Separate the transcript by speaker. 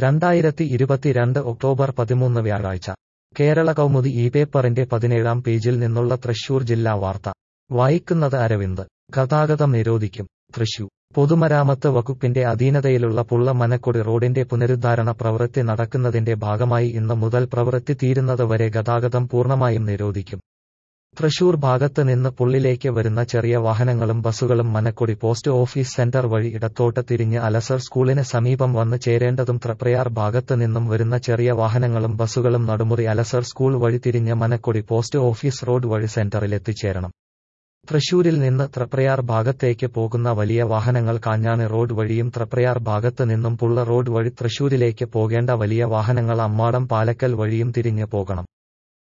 Speaker 1: രണ്ടായിരത്തി ഇരുപത്തിരണ്ട് ഒക്ടോബർ പതിമൂന്ന് വ്യാഴാഴ്ച കേരള കൗമുദി ഈ പേപ്പറിന്റെ പതിനേഴാം പേജിൽ നിന്നുള്ള തൃശൂർ ജില്ലാ വാർത്ത വായിക്കുന്നത് അരവിന്ദ് ഗതാഗതം നിരോധിക്കും തൃശൂർ പൊതുമരാമത്ത് വകുപ്പിന്റെ അധീനതയിലുള്ള പുള്ള മനക്കൊടി റോഡിന്റെ പുനരുദ്ധാരണ പ്രവൃത്തി നടക്കുന്നതിന്റെ ഭാഗമായി ഇന്ന് മുതൽ പ്രവൃത്തി തീരുന്നത് വരെ ഗതാഗതം പൂർണ്ണമായും നിരോധിക്കും തൃശൂർ ഭാഗത്ത് നിന്ന് പുള്ളിലേക്ക് വരുന്ന ചെറിയ വാഹനങ്ങളും ബസ്സുകളും മനക്കൊടി പോസ്റ്റ് ഓഫീസ് സെന്റർ വഴി ഇടത്തോട്ട് തിരിഞ്ഞ് അലസർ സ്കൂളിന് സമീപം വന്ന് ചേരേണ്ടതും തൃപ്രയാർ ഭാഗത്ത് നിന്നും വരുന്ന ചെറിയ വാഹനങ്ങളും ബസ്സുകളും നടുമുറി അലസർ സ്കൂൾ വഴി തിരിഞ്ഞ് മനക്കൊടി പോസ്റ്റ് ഓഫീസ് റോഡ് വഴി സെന്ററിൽ എത്തിച്ചേരണം തൃശൂരിൽ നിന്ന് തൃപ്രയാർ ഭാഗത്തേക്ക് പോകുന്ന വലിയ വാഹനങ്ങൾ കാഞ്ഞാണി റോഡ് വഴിയും തൃപ്രയാർ ഭാഗത്ത് നിന്നും പുള്ള റോഡ് വഴി തൃശൂരിലേക്ക് പോകേണ്ട വലിയ വാഹനങ്ങൾ അമ്മാടം പാലക്കൽ വഴിയും തിരിഞ്ഞ് പോകണം